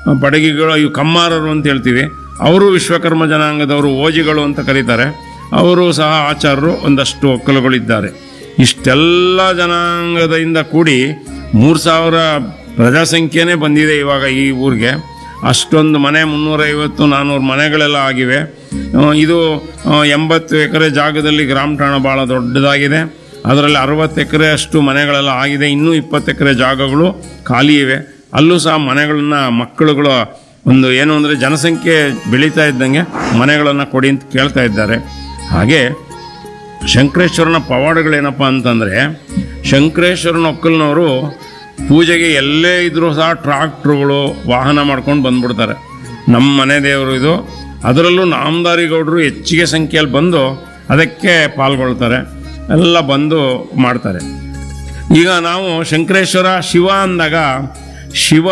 ಬಡಗಿಗಳು ಇವು ಕಮ್ಮಾರರು ಅಂತ ಹೇಳ್ತೀವಿ ಅವರು ವಿಶ್ವಕರ್ಮ ಜನಾಂಗದವರು ಓಜಿಗಳು ಅಂತ ಕರೀತಾರೆ ಅವರು ಸಹ ಆಚಾರ್ಯರು ಒಂದಷ್ಟು ಒಕ್ಕಲುಗಳಿದ್ದಾರೆ ಇಷ್ಟೆಲ್ಲ ಜನಾಂಗದಿಂದ ಕೂಡಿ ಮೂರು ಸಾವಿರ ಪ್ರಜಾಸಂಖ್ಯೆನೇ ಬಂದಿದೆ ಇವಾಗ ಈ ಊರಿಗೆ ಅಷ್ಟೊಂದು ಮನೆ ಮುನ್ನೂರೈವತ್ತು ನಾನ್ನೂರು ಮನೆಗಳೆಲ್ಲ ಆಗಿವೆ ಆ, ಇದು ಆ, ಎಂಬತ್ತು ಎಕರೆ ಜಾಗದಲ್ಲಿ ಗ್ರಾಮ ಠಾಣ ಭಾಳ ದೊಡ್ಡದಾಗಿದೆ ಅದರಲ್ಲಿ ಅರವತ್ತು ಎಕರೆ ಅಷ್ಟು ಮನೆಗಳೆಲ್ಲ ಆಗಿದೆ ಇನ್ನೂ ಇಪ್ಪತ್ತು ಎಕರೆ ಜಾಗಗಳು ಖಾಲಿ ಇವೆ ಅಲ್ಲೂ ಸಹ ಮನೆಗಳನ್ನ ಮಕ್ಕಳುಗಳ ಒಂದು ಏನು ಅಂದರೆ ಜನಸಂಖ್ಯೆ ಬೆಳೀತಾ ಇದ್ದಂಗೆ ಮನೆಗಳನ್ನು ಕೊಡಿ ಅಂತ ಕೇಳ್ತಾ ಇದ್ದಾರೆ ಹಾಗೆ ಶಂಕರೇಶ್ವರನ ಪವಾಡಗಳೇನಪ್ಪ ಅಂತಂದರೆ ಶಂಕರೇಶ್ವರನ ಒಕ್ಕಲ್ನವರು ಪೂಜೆಗೆ ಎಲ್ಲೇ ಇದ್ರೂ ಸಹ ಟ್ರಾಕ್ಟ್ರುಗಳು ವಾಹನ ಮಾಡ್ಕೊಂಡು ಬಂದ್ಬಿಡ್ತಾರೆ ನಮ್ಮ ಮನೆ ದೇವರು ಇದು ಅದರಲ್ಲೂ ನಾಮದಾರಿ ಗೌಡರು ಹೆಚ್ಚಿಗೆ ಸಂಖ್ಯೆಯಲ್ಲಿ ಬಂದು ಅದಕ್ಕೆ ಪಾಲ್ಗೊಳ್ತಾರೆ ಎಲ್ಲ ಬಂದು ಮಾಡ್ತಾರೆ ಈಗ ನಾವು ಶಂಕರೇಶ್ವರ ಶಿವ ಅಂದಾಗ ಶಿವ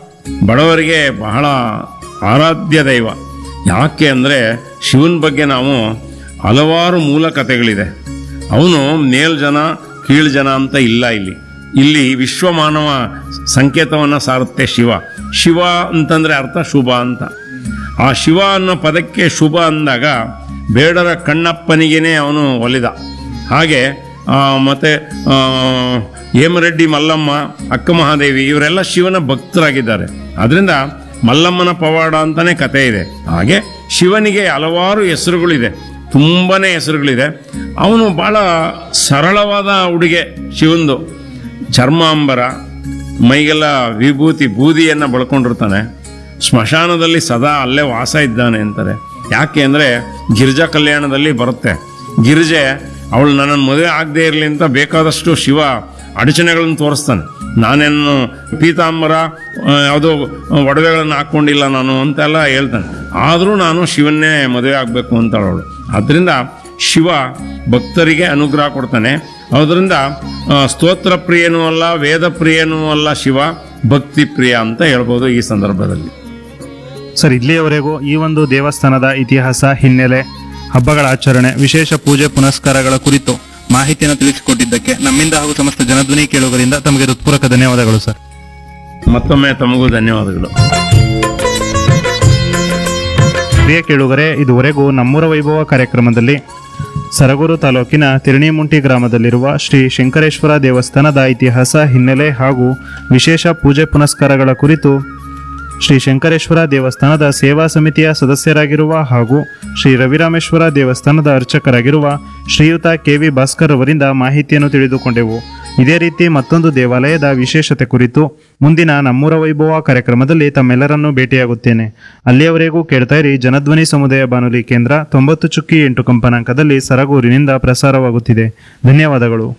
ಬಡವರಿಗೆ ಬಹಳ ಆರಾಧ್ಯ ದೈವ ಯಾಕೆ ಅಂದರೆ ಶಿವನ ಬಗ್ಗೆ ನಾವು ಹಲವಾರು ಮೂಲ ಕಥೆಗಳಿದೆ ಅವನು ಮೇಲ್ ಜನ ಕೀಳ್ ಜನ ಅಂತ ಇಲ್ಲ ಇಲ್ಲಿ ಇಲ್ಲಿ ವಿಶ್ವಮಾನವ ಸಂಕೇತವನ್ನು ಸಾರುತ್ತೆ ಶಿವ ಶಿವ ಅಂತಂದರೆ ಅರ್ಥ ಶುಭ ಅಂತ ಆ ಶಿವ ಅನ್ನೋ ಪದಕ್ಕೆ ಶುಭ ಅಂದಾಗ ಬೇಡರ ಕಣ್ಣಪ್ಪನಿಗೇನೆ ಅವನು ಒಲಿದ ಹಾಗೆ ಆ, ಮತ್ತೆ ಆ, ಹೇಮರೆಡ್ಡಿ ಮಲ್ಲಮ್ಮ ಅಕ್ಕ ಮಹಾದೇವಿ ಇವರೆಲ್ಲ ಶಿವನ ಭಕ್ತರಾಗಿದ್ದಾರೆ ಅದರಿಂದ ಮಲ್ಲಮ್ಮನ ಪವಾಡ ಅಂತಾನೆ ಕತೆ ಇದೆ ಹಾಗೆ ಶಿವನಿಗೆ ಹಲವಾರು ಹೆಸರುಗಳಿದೆ ತುಂಬಾನೇ ಹೆಸರುಗಳಿದೆ ಅವನು ಬಹಳ ಸರಳವಾದ ಉಡುಗೆ ಶಿವಂದು ಚರ್ಮಾಂಬರ ಮೈಗೆಲ್ಲ ವಿಭೂತಿ ಬೂದಿಯನ್ನು ಬಳ್ಕೊಂಡಿರ್ತಾನೆ ಸ್ಮಶಾನದಲ್ಲಿ ಸದಾ ಅಲ್ಲೇ ವಾಸ ಇದ್ದಾನೆ ಅಂತಾರೆ ಯಾಕೆ ಅಂದರೆ ಗಿರಿಜಾ ಕಲ್ಯಾಣದಲ್ಲಿ ಬರುತ್ತೆ ಗಿರಿಜೆ ಅವಳು ನನ್ನನ್ನು ಮದುವೆ ಆಗದೆ ಇರಲಿ ಅಂತ ಬೇಕಾದಷ್ಟು ಶಿವ ಅಡಚಣೆಗಳನ್ನು ತೋರಿಸ್ತಾನೆ ನಾನೇನು ಪೀತಾಂಬರ ಆ, ಯಾವುದೋ ಒಡವೆಗಳನ್ನು ಹಾಕ್ಕೊಂಡಿಲ್ಲ ನಾನು ಅಂತೆಲ್ಲ ಹೇಳ್ತಾನೆ ಆದರೂ ನಾನು ಶಿವನ್ನೇ ಮದುವೆ ಆಗಬೇಕು ಅಂತ ಅವಳು ಆದ್ದರಿಂದ ಶಿವ ಭಕ್ತರಿಗೆ ಅನುಗ್ರಹ ಕೊಡ್ತಾನೆ ಅದರಿಂದ ಆ, ಸ್ತೋತ್ರ ಪ್ರಿಯನೂ ಅಲ್ಲ ವೇದ ಪ್ರಿಯನೂ ಅಲ್ಲ ಶಿವ ಭಕ್ತಿ ಪ್ರಿಯ ಅಂತ ಹೇಳ್ಬೋದು ಈ ಸಂದರ್ಭದಲ್ಲಿ ಸರ್ ಇಲ್ಲಿಯವರೆಗೂ ಈ ಒಂದು ದೇವಸ್ಥಾನದ ಇತಿಹಾಸ ಹಿನ್ನೆಲೆ ಹಬ್ಬಗಳ ಆಚರಣೆ ವಿಶೇಷ ಪೂಜೆ ಪುನಸ್ಕಾರಗಳ ಕುರಿತು ಮಾಹಿತಿಯನ್ನು ತಿಳಿಸಿಕೊಟ್ಟಿದ್ದಕ್ಕೆ ನಮ್ಮಿಂದ ಹಾಗೂ ಸಮಸ್ತ ಜನಧ್ವನಿ ಕೇಳುಗರಿಂದ ತಮಗೆ ಹೃತ್ಪೂರ್ವಕ ಧನ್ಯವಾದಗಳು ಸರ್ ಮತ್ತೊಮ್ಮೆ ತಮಗೂ ಧನ್ಯವಾದಗಳು ಪ್ರಿಯ ಕೇಳುಗರೆ ಇದುವರೆಗೂ ನಮ್ಮೂರ ವೈಭವ ಕಾರ್ಯಕ್ರಮದಲ್ಲಿ ಸರಗೂರು ತಾಲೂಕಿನ ತಿರಣಿಮುಂಟಿ ಗ್ರಾಮದಲ್ಲಿರುವ ಶ್ರೀ ಶಂಕರೇಶ್ವರ ದೇವಸ್ಥಾನದ ಇತಿಹಾಸ ಹಿನ್ನೆಲೆ ಹಾಗೂ ವಿಶೇಷ ಪೂಜೆ ಪುನಸ್ಕಾರಗಳ ಕುರಿತು ಶ್ರೀ ಶಂಕರೇಶ್ವರ ದೇವಸ್ಥಾನದ ಸೇವಾ ಸಮಿತಿಯ ಸದಸ್ಯರಾಗಿರುವ ಹಾಗೂ ಶ್ರೀ ರವಿರಾಮೇಶ್ವರ ದೇವಸ್ಥಾನದ ಅರ್ಚಕರಾಗಿರುವ ಶ್ರೀಯುತ ಕೆ ವಿ ಭಾಸ್ಕರ್ ಅವರಿಂದ ಮಾಹಿತಿಯನ್ನು ತಿಳಿದುಕೊಂಡೆವು ಇದೇ ರೀತಿ ಮತ್ತೊಂದು ದೇವಾಲಯದ ವಿಶೇಷತೆ ಕುರಿತು ಮುಂದಿನ ನಮ್ಮೂರ ವೈಭವ ಕಾರ್ಯಕ್ರಮದಲ್ಲಿ ತಮ್ಮೆಲ್ಲರನ್ನೂ ಭೇಟಿಯಾಗುತ್ತೇನೆ ಅಲ್ಲಿಯವರೆಗೂ ಕೇಳ್ತಾ ಇರಿ ಜನಧ್ವನಿ ಸಮುದಾಯ ಬಾನುಲಿ ಕೇಂದ್ರ ತೊಂಬತ್ತು ಚುಕ್ಕಿ ಎಂಟು ಕಂಪನಾಂಕದಲ್ಲಿ ಸರಗೂರಿನಿಂದ ಪ್ರಸಾರವಾಗುತ್ತಿದೆ ಧನ್ಯವಾದಗಳು